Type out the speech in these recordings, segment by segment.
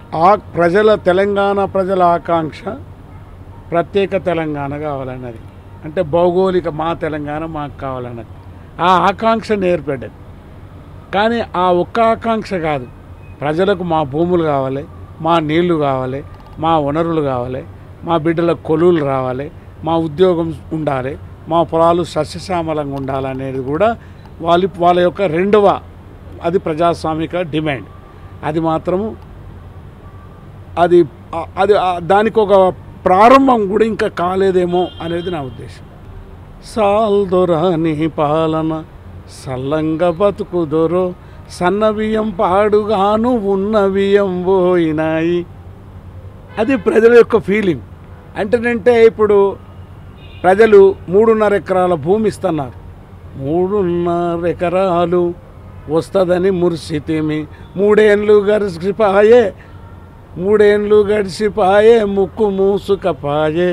ఆ ప్రజల తెలంగాణ ప్రజల ఆకాంక్ష ప్రత్యేక తెలంగాణ కావాలన్నది అంటే భౌగోళిక మా తెలంగాణ మాకు కావాలన్నది ఆ ఆకాంక్ష నేర్పడ్డది కానీ ఆ ఒక్క ఆకాంక్ష కాదు ప్రజలకు మా భూములు కావాలి మా నీళ్లు కావాలి మా వనరులు కావాలి మా బిడ్డలకు కొలువులు రావాలి మా ఉద్యోగం ఉండాలి మా పొలాలు సస్యశ్యామలంగా ఉండాలనేది కూడా వాళ్ళ వాళ్ళ యొక్క రెండవ అది ప్రజాస్వామిక డిమాండ్ అది మాత్రము అది ఆ- అది ఆ- దానికి ఒక ప్రారంభం కూడా ఇంకా కాలేదేమో అనేది నా ఉద్దేశం సాల్దొరాని పాలన సల్లంగా బతుకుదొరో సన్న బియ్యం పాడుగాను ఉన్న బియ్యం పోయినాయి అది ప్రజల యొక్క ఫీలింగ్ అంటేనంటే ఇప్పుడు ప్రజలు మూడున్నర ఎకరాల భూమి ఇస్తున్నారు మూడున్నర ఎకరాలు వస్తుందని మురిసితేమి మూడేళ్ళు గడిచిపాయే మూడేళ్ళు గడిచిపాయే ముక్కు మూసుకపాయే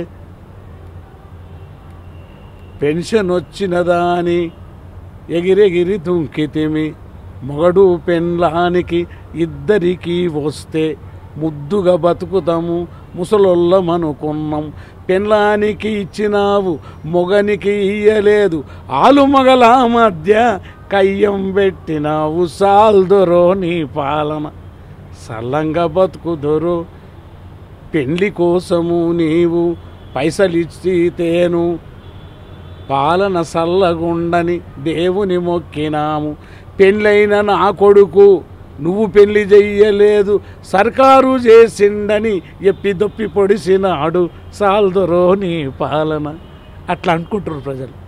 పెన్షన్ వచ్చినదా అని ఎగిరెగిరి దుంకితిమి మొగడు పెన్లానికి ఇద్దరికి వస్తే ముద్దుగా బతుకుతాము ముసలొల్లమనుకున్నాం పెన్లానికి ఇచ్చినావు మొగనికి ఇయ్యలేదు ఆలు మగల మధ్య కయ్యం పెట్టినావు సాల్దొరో నీ పాలన సల్లంగా బతుకుదొరో పెండ్లి కోసము నీవు పైసలిచ్చి తేను పాలన సల్లగుండని దేవుని మొక్కినాము పెళ్ళైన నా కొడుకు నువ్వు పెళ్లి చెయ్యలేదు సర్కారు చేసిండని ఎప్పి దొప్పి పొడిసినాడు సాల్దొరో నీ పాలన అట్లా అనుకుంటారు ప్రజలు